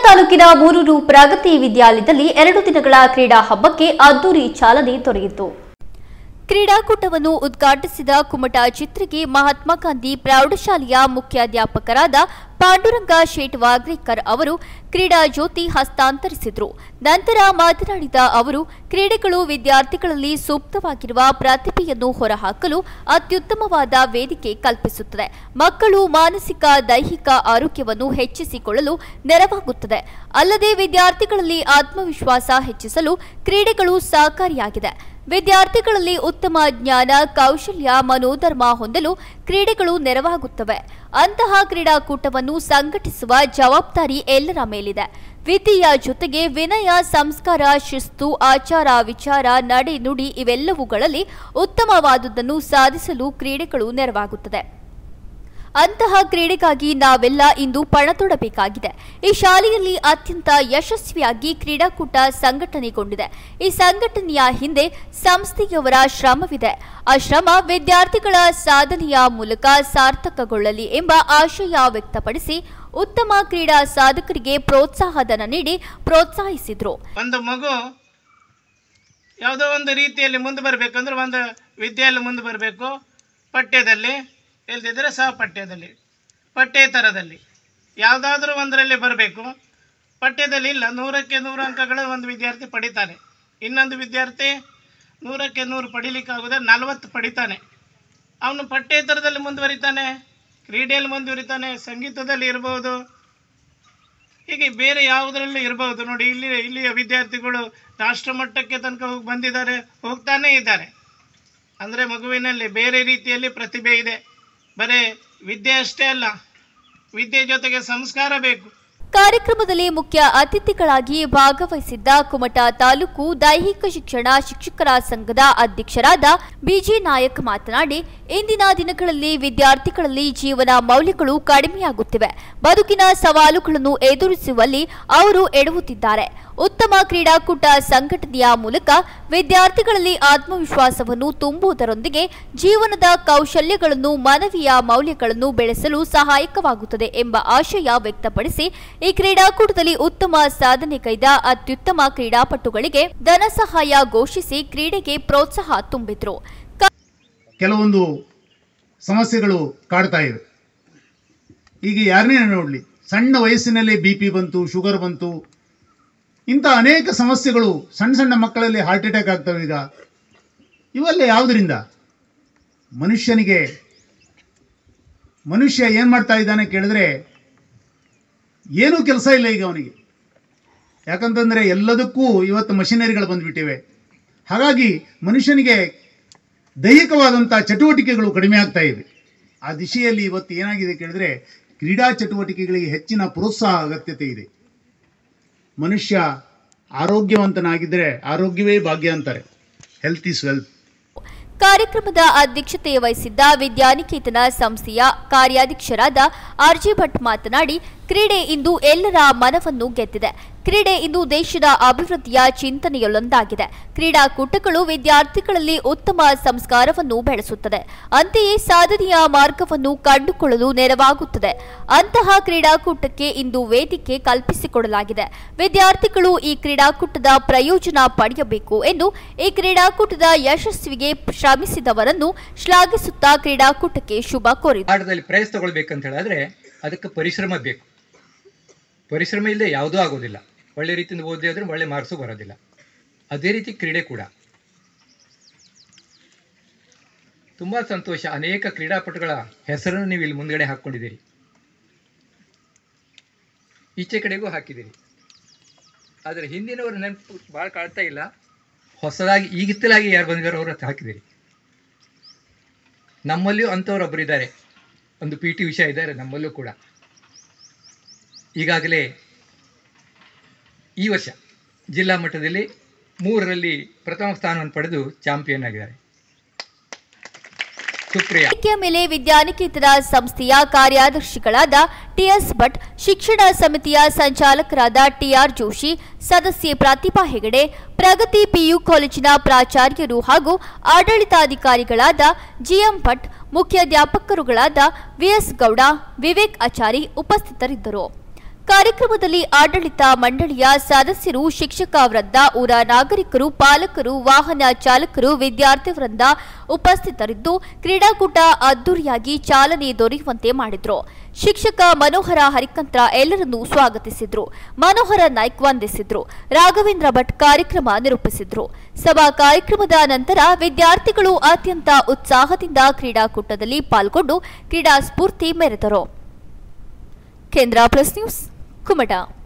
ತಾಲೂಕಿನ ಮೂರೂರು ಪ್ರಗತಿ ವಿದ್ಯಾಲಯದಲ್ಲಿ ಎರಡು ದಿನಗಳ ಕ್ರೀಡಾ ಹಬ್ಬಕ್ಕೆ ಅದ್ದೂರಿ ಚಾಲನೆ ದೊರೆಯಿತು ಕ್ರೀಡಾಕೂಟವನ್ನು ಉದ್ಘಾಟಿಸಿದ ಕುಮಟಾ ಚಿತ್ರಿಗೆ ಮಹಾತ್ಮ ಗಾಂಧಿ ಪ್ರೌಢಶಾಲೆಯ ಮುಖ್ಯಾಧ್ಯಾಪಕರಾದ ಪಾಂಡುರಂಗ ಶೇಟ್ ವಾಗ್ರೇಕರ್ ಅವರು ಕ್ರೀಡಾ ಜ್ಯೋತಿ ಹಸ್ತಾಂತರಿಸಿದರು ನಂತರ ಮಾತನಾಡಿದ ಅವರು ಕ್ರೀಡೆಗಳು ವಿದ್ಯಾರ್ಥಿಗಳಲ್ಲಿ ಸೂಕ್ತವಾಗಿರುವ ಪ್ರತಿಭೆಯನ್ನು ಹೊರಹಾಕಲು ಅತ್ಯುತ್ತಮವಾದ ವೇದಿಕೆ ಕಲ್ಪಿಸುತ್ತದೆ ಮಕ್ಕಳು ಮಾನಸಿಕ ದೈಹಿಕ ಆರೋಗ್ಯವನ್ನು ಹೆಚ್ಚಿಸಿಕೊಳ್ಳಲು ನೆರವಾಗುತ್ತದೆ ಅಲ್ಲದೆ ವಿದ್ಯಾರ್ಥಿಗಳಲ್ಲಿ ಆತ್ಮವಿಶ್ವಾಸ ಹೆಚ್ಚಿಸಲು ಕ್ರೀಡೆಗಳು ಸಹಕಾರಿಯಾಗಿದೆ ವಿದ್ಯಾರ್ಥಿಗಳಲ್ಲಿ ಉತ್ತಮ ಜ್ಞಾನ ಕೌಶಲ್ಯ ಮನೋಧರ್ಮ ಹೊಂದಲು ಕ್ರೀಡೆಗಳು ನೆರವಾಗುತ್ತವೆ ಅಂತಹ ಕ್ರೀಡಾಕೂಟವನ್ನು ಸಂಘಟಿಸುವ ಜವಾಬ್ದಾರಿ ಎಲ್ಲರ ಮೇಲಿದೆ ವಿದ್ಯೆಯ ಜೊತೆಗೆ ವಿನಯ ಸಂಸ್ಕಾರ ಶಿಸ್ತು ಆಚಾರ ವಿಚಾರ ನಡೆ ನುಡಿ ಇವೆಲ್ಲವುಗಳಲ್ಲಿ ಉತ್ತಮವಾದುದನ್ನು ಸಾಧಿಸಲು ಕ್ರೀಡೆಗಳು ನೆರವಾಗುತ್ತದೆ ಅಂತಹ ಕ್ರೀಡೆಗಾಗಿ ನಾವೆಲ್ಲ ಇಂದು ಪಣ ತೊಡಬೇಕಾಗಿದೆ ಈ ಶಾಲೆಯಲ್ಲಿ ಅತ್ಯಂತ ಯಶಸ್ವಿಯಾಗಿ ಕ್ರೀಡಾಕೂಟ ಸಂಘಟನೆಗೊಂಡಿದೆ ಈ ಸಂಘಟನೆಯ ಹಿಂದೆ ಸಂಸ್ಥೆಯವರ ಶ್ರಮವಿದೆ ಆ ಶ್ರಮ ವಿದ್ಯಾರ್ಥಿಗಳ ಸಾಧನೆಯ ಮೂಲಕ ಸಾರ್ಥಕಗೊಳ್ಳಲಿ ಎಂಬ ಆಶಯ ವ್ಯಕ್ತಪಡಿಸಿ ಉತ್ತಮ ಕ್ರೀಡಾ ಸಾಧಕರಿಗೆ ಪ್ರೋತ್ಸಾಹಧನ ನೀಡಿ ಪ್ರೋತ್ಸಾಹಿಸಿದರು ಒಂದು ಮಗು ಯಾವುದೋ ಒಂದು ರೀತಿಯಲ್ಲಿ ಮುಂದೆ ಬರಬೇಕಂದ್ರೆ ಒಂದು ವಿದ್ಯೆಯಲ್ಲಿ ಮುಂದೆ ಬರಬೇಕು ಪಠ್ಯದಲ್ಲಿ ಇಲ್ದಿದ್ರೆ ಸಹ ಪಠ್ಯದಲ್ಲಿ ಪಠ್ಯೇತರದಲ್ಲಿ ಯಾವುದಾದ್ರೂ ಒಂದರಲ್ಲಿ ಬರಬೇಕು ಪಠ್ಯದಲ್ಲಿ ಇಲ್ಲ ನೂರಕ್ಕೆ ನೂರು ಅಂಕಗಳು ಒಂದು ವಿದ್ಯಾರ್ಥಿ ಪಡಿತಾನೆ ಇನ್ನೊಂದು ವಿದ್ಯಾರ್ಥಿ ನೂರಕ್ಕೆ ನೂರು ಪಡಿಲಿಕ್ಕಾಗೋದ್ರೆ ನಲವತ್ತು ಪಡಿತಾನೆ ಅವನು ಪಠ್ಯೇತರದಲ್ಲಿ ಮುಂದುವರಿತಾನೆ ಕ್ರೀಡೆಯಲ್ಲಿ ಮುಂದುವರಿತಾನೆ ಸಂಗೀತದಲ್ಲಿ ಇರ್ಬೋದು ಹೀಗೆ ಬೇರೆ ಯಾವುದರಲ್ಲೂ ಇರಬಹುದು ನೋಡಿ ಇಲ್ಲಿ ಇಲ್ಲಿಯ ವಿದ್ಯಾರ್ಥಿಗಳು ರಾಷ್ಟ್ರ ಮಟ್ಟಕ್ಕೆ ತನಕ ಹೋಗಿ ಬಂದಿದ್ದಾರೆ ಹೋಗ್ತಾನೇ ಇದ್ದಾರೆ ಅಂದರೆ ಮಗುವಿನಲ್ಲಿ ಬೇರೆ ರೀತಿಯಲ್ಲಿ ಪ್ರತಿಭೆ ಇದೆ ಬರೀ ವಿದ್ಯೆ ಅಷ್ಟೇ ಅಲ್ಲ ವಿದ್ಯೆ ಜೊತೆಗೆ ಸಂಸ್ಕಾರ ಬೇಕು ಕಾರ್ಯಕ್ರಮದಲ್ಲಿ ಮುಖ್ಯ ಅತಿಥಿಗಳಾಗಿ ಭಾಗವಹಿಸಿದ್ದ ಕುಮಟಾ ತಾಲೂಕು ದೈಹಿಕ ಶಿಕ್ಷಣ ಶಿಕ್ಷಕರ ಸಂಘದ ಅಧ್ಯಕ್ಷರಾದ ಬಿಜಿ ನಾಯಕ್ ಮಾತನಾಡಿ ಇಂದಿನ ದಿನಗಳಲ್ಲಿ ವಿದ್ಯಾರ್ಥಿಗಳಲ್ಲಿ ಜೀವನ ಮೌಲ್ಯಗಳು ಕಡಿಮೆಯಾಗುತ್ತಿವೆ ಬದುಕಿನ ಸವಾಲುಗಳನ್ನು ಎದುರಿಸುವಲ್ಲಿ ಅವರು ಎಡವುತ್ತಿದ್ದಾರೆ ಉತ್ತಮ ಕ್ರೀಡಾಕೂಟ ಸಂಘಟನೆಯ ಮೂಲಕ ವಿದ್ಯಾರ್ಥಿಗಳಲ್ಲಿ ಆತ್ಮವಿಶ್ವಾಸವನ್ನು ತುಂಬುವುದರೊಂದಿಗೆ ಜೀವನದ ಕೌಶಲ್ಯಗಳನ್ನು ಮಾನವೀಯ ಮೌಲ್ಯಗಳನ್ನು ಬೆಳೆಸಲು ಸಹಾಯಕವಾಗುತ್ತದೆ ಎಂಬ ಆಶಯ ವ್ಯಕ್ತಪಡಿಸಿ ಈ ಕ್ರೀಡಾಕೂಟದಲ್ಲಿ ಉತ್ತಮ ಸಾಧನೆಗೈದ ಅತ್ಯುತ್ತಮ ಕ್ರೀಡಾಪಟುಗಳಿಗೆ ಧನ ಸಹಾಯ ಘೋಷಿಸಿ ಕ್ರೀಡೆಗೆ ಪ್ರೋತ್ಸಾಹ ತುಂಬಿದ್ರು ಕೆಲವೊಂದು ಸಮಸ್ಯೆಗಳು ಕಾಡ್ತಾ ಇವೆ ಈಗ ಯಾರನ್ನೇ ನೋಡಲಿ ಸಣ್ಣ ವಯಸ್ಸಿನಲ್ಲೇ ಬಿ ಪಿ ಬಂತು ಶುಗರ್ ಬಂತು ಇಂಥ ಅನೇಕ ಸಮಸ್ಯೆಗಳು ಸಣ್ಣ ಸಣ್ಣ ಮಕ್ಕಳಲ್ಲಿ ಹಾರ್ಟ್ ಅಟ್ಯಾಕ್ ಆಗ್ತವೆ ಈಗ ಇವೆಲ್ಲ ಯಾವುದರಿಂದ ಮನುಷ್ಯನಿಗೆ ಮನುಷ್ಯ ಏನು ಮಾಡ್ತಾ ಇದ್ದಾನೆ ಕೇಳಿದ್ರೆ ಏನೂ ಕೆಲಸ ಇಲ್ಲ ಈಗ ಅವನಿಗೆ ಯಾಕಂತಂದರೆ ಎಲ್ಲದಕ್ಕೂ ಇವತ್ತು ಮಷಿನರಿಗಳು ಬಂದುಬಿಟ್ಟಿವೆ ಹಾಗಾಗಿ ಮನುಷ್ಯನಿಗೆ ದೈಹಿಕವಾದಂಥ ಚಟುವಟಿಕೆಗಳು ಕಡಿಮೆ ಆಗ್ತಾ ಇವೆ ಆ ದಿಶೆಯಲ್ಲಿ ಇವತ್ತು ಏನಾಗಿದೆ ಕೇಳಿದ್ರೆ ಕ್ರೀಡಾ ಚಟುವಟಿಕೆಗಳಿಗೆ ಹೆಚ್ಚಿನ ಪ್ರೋತ್ಸಾಹ ಅಗತ್ಯತೆ ಇದೆ ಮನುಷ್ಯ ಆರೋಗ್ಯವಂತನಾಗಿದ್ದರೆ ಆರೋಗ್ಯವೇ ಭಾಗ್ಯ ಅಂತಾರೆ ಹೆಲ್ತ್ ಈಸ್ ವೆಲ್ತ್ ಕಾರ್ಯಕ್ರಮದ ಅಧ್ಯಕ್ಷತೆ ವಹಿಸಿದ್ದ ವಿದ್ಯಾನಿಕೇತನ ಸಂಸ್ಥೆಯ ಕಾರ್ಯಾಧ್ಯಕ್ಷರಾದ ಆರ್ಜಿ ಭಟ್ ಮಾತನಾಡಿ ಕ್ರೀಡೆ ಇಂದು ಎಲ್ಲರ ಮನವನ್ನು ಗೆದ್ದಿದೆ ಕ್ರೀಡೆ ಇಂದು ದೇಶದ ಅಭಿವೃದ್ಧಿಯ ಚಿಂತನೆಯಲ್ಲೊಂದಾಗಿದೆ ಕ್ರೀಡಾಕೂಟಗಳು ವಿದ್ಯಾರ್ಥಿಗಳಲ್ಲಿ ಉತ್ತಮ ಸಂಸ್ಕಾರವನ್ನು ಬೆಳೆಸುತ್ತದೆ ಅಂತೆಯೇ ಸಾಧನೆಯ ಮಾರ್ಗವನ್ನು ಕಂಡುಕೊಳ್ಳಲು ನೆರವಾಗುತ್ತದೆ ಅಂತಹ ಕ್ರೀಡಾಕೂಟಕ್ಕೆ ಇಂದು ವೇದಿಕೆ ಕಲ್ಪಿಸಿಕೊಡಲಾಗಿದೆ ವಿದ್ಯಾರ್ಥಿಗಳು ಈ ಕ್ರೀಡಾಕೂಟದ ಪ್ರಯೋಜನ ಪಡೆಯಬೇಕು ಎಂದು ಈ ಕ್ರೀಡಾಕೂಟದ ಯಶಸ್ವಿಗೆ ಶ್ರಮಿಸಿದವರನ್ನು ಶ್ಲಾಘಿಸುತ್ತಾ ಕ್ರೀಡಾಕೂಟಕ್ಕೆ ಶುಭ ಕೋರಿದರು ಆಟದಲ್ಲಿ ಪ್ರೈಸ್ ತಗೊಳ್ಬೇಕಂತ ಹೇಳಿದ್ರೆ ಅದಕ್ಕೆ ಪರಿಶ್ರಮ ಬೇಕು ಪರಿಶ್ರಮ ಇಲ್ಲದೆ ಯಾವುದೂ ಆಗೋದಿಲ್ಲ ಒಳ್ಳೆ ರೀತಿಯಿಂದ ಓದಿ ಆದರೆ ಒಳ್ಳೆ ಮಾರ್ಕ್ಸು ಬರೋದಿಲ್ಲ ಅದೇ ರೀತಿ ಕ್ರೀಡೆ ಕೂಡ ತುಂಬ ಸಂತೋಷ ಅನೇಕ ಕ್ರೀಡಾಪಟುಗಳ ಹೆಸರನ್ನು ನೀವು ಇಲ್ಲಿ ಮುಂದ್ಗಡೆ ಹಾಕ್ಕೊಂಡಿದ್ದೀರಿ ಈಚೆ ಕಡೆಗೂ ಹಾಕಿದ್ದೀರಿ ಆದರೆ ಹಿಂದಿನವರ ನೆನಪು ಭಾಳ ಕಾಡ್ತಾ ಇಲ್ಲ ಹೊಸದಾಗಿ ಈಗಿತ್ತಲಾಗಿ ಯಾರು ಬಂದಿದ್ದಾರೋ ಅವ್ರ ಹತ್ರ ಹಾಕಿದ್ದೀರಿ ನಮ್ಮಲ್ಲಿಯೂ ಅಂಥವ್ರೊಬ್ಬರು ಇದ್ದಾರೆ ಒಂದು ಪಿ ಟಿ ವಿಷಯ ಇದ್ದಾರೆ ನಮ್ಮಲ್ಲೂ ಕೂಡ ಈಗಾಗಲೇ ಈ ವರ್ಷ ಜಿಲ್ಲಾ ಮಟ್ಟದಲ್ಲಿ ಮೂರರಲ್ಲಿ ಪ್ರಥಮ ಸ್ಥಾನವನ್ನು ಪಡೆದು ಚಾಂಪಿಯನ್ ಆಗಿದ್ದಾರೆ ಸುಪ್ರಿಯಾ ವೇದಿಕೆಯ ಮೇಲೆ ವಿದ್ಯಾನಿಕೇತನ ಸಂಸ್ಥೆಯ ಕಾರ್ಯದರ್ಶಿಗಳಾದ ಟಿಎಸ್ ಭಟ್ ಶಿಕ್ಷಣ ಸಮಿತಿಯ ಸಂಚಾಲಕರಾದ ಟಿಆರ್ ಜೋಶಿ ಸದಸ್ಯೆ ಪ್ರತಿಭಾ ಹೆಗಡೆ ಪ್ರಗತಿ ಪಿಯು ಕಾಲೇಜಿನ ಪ್ರಾಚಾರ್ಯರು ಹಾಗೂ ಆಡಳಿತಾಧಿಕಾರಿಗಳಾದ ಜಿಎಂ ಭಟ್ ಮುಖ್ಯಾಧ್ಯಾಪಕರುಗಳಾದ ವಿಎಸ್ ಗೌಡ ವಿವೇಕ್ ಆಚಾರಿ ಉಪಸ್ಥಿತರಿದ್ದರು ಕಾರ್ಯಕ್ರಮದಲ್ಲಿ ಆಡಳಿತ ಮಂಡಳಿಯ ಸದಸ್ಯರು ಶಿಕ್ಷಕ ವೃಂದ ಊರ ನಾಗರಿಕರು ಪಾಲಕರು ವಾಹನ ಚಾಲಕರು ವಿದ್ಯಾರ್ಥಿ ವೃಂದ ಉಪಸ್ಥಿತರಿದ್ದು ಕ್ರೀಡಾಕೂಟ ಅದ್ದೂರಿಯಾಗಿ ಚಾಲನೆ ದೊರೆಯುವಂತೆ ಮಾಡಿದ್ರು ಶಿಕ್ಷಕ ಮನೋಹರ ಹರಿಕಂತ್ರ ಎಲ್ಲರನ್ನೂ ಸ್ವಾಗತಿಸಿದ್ರು ಮನೋಹರ ನಾಯ್ಕ್ ವಂದಿಸಿದ್ರು ರಾಘವೇಂದ್ರ ಭಟ್ ಕಾರ್ಯಕ್ರಮ ನಿರೂಪಿಸಿದ್ರು ಸಭಾ ಕಾರ್ಯಕ್ರಮದ ನಂತರ ವಿದ್ಯಾರ್ಥಿಗಳು ಅತ್ಯಂತ ಉತ್ಸಾಹದಿಂದ ಕ್ರೀಡಾಕೂಟದಲ್ಲಿ ಪಾಲ್ಗೊಂಡು ಕ್ರೀಡಾ ಸ್ಫೂರ್ತಿ ಮೆರೆದರು ಕೇಂದ್ರ ಪ್ಲಸ್ ನ್ಯೂಸ್ ಕುಮಟಾ